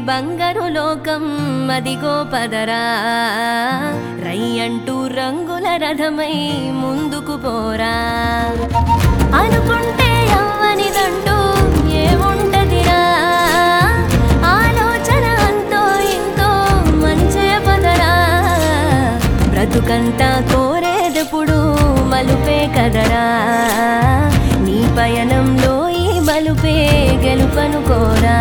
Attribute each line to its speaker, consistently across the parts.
Speaker 1: బంగారు లోకం అదిగో పదరా రయ్యంటూ రంగుల రథమై ముందుకు పోరా అనుకుంటే అవ్వనిదంటూ ఏముంటదిరా ఆలోచన అంతో ఇంతో మంచే పదరా బ్రతుకంతా కోరేదెప్పుడు మలుపే కదరా నీ పయనంలో ఈ మలుపే గెలుపను కోరా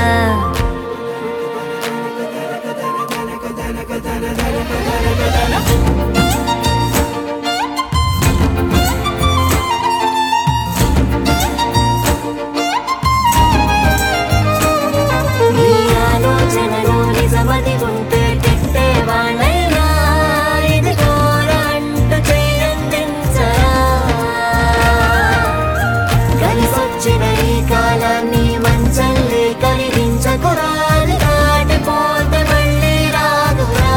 Speaker 1: నీ ఆలోచనలో నిజమది ఉంటే తిట్టేవాళ్ళైనా ఇదిగోరా అంటూ చెయ్యందించరా కలిసొచ్చిన ఈ కాలాన్ని మంచల్లే కరిగించకురా అది దాటిపోతే మళ్ళీ రాదురా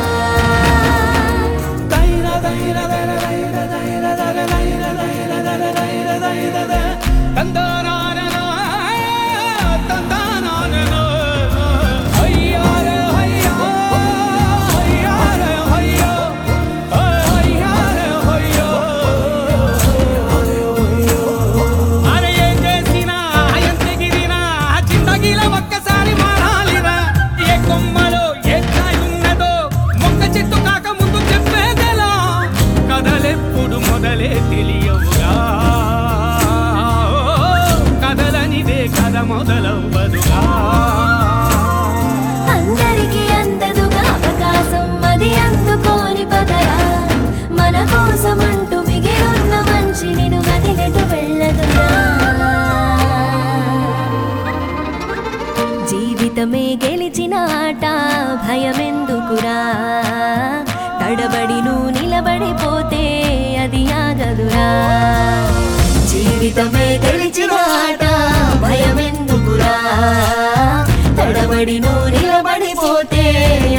Speaker 2: అరే ఏం చేసినా ఎంత ఎగిరినా జిందగీలో ఒక్కసారి మారాలిరా ఏ కొమ్మలో ఏ కాయ ఉన్నదో మొక్క చెట్టు కాక ముందు చెప్పేదెలా కథలెప్పుడు మొదలే తెలియవుగా కథలనిదే కథ మొదలవ్వదుగా
Speaker 1: అందరికీ అందదుగా అవకాశం అది అందుకోని పదరా మన కోసం అంటూ మిగిలిన మంచి నిన్ను వదిలిటు వెళ్ళదురా జీవితమే గెలిచిన ఆట భయమెందుకురా తడబడి నువ్వు నిలబడిపోతే అది ఆగదురా జీవితమే గెలిచిన ఆట భయమెందుకురా తడబడి నువ్వు నిలబడిపోతే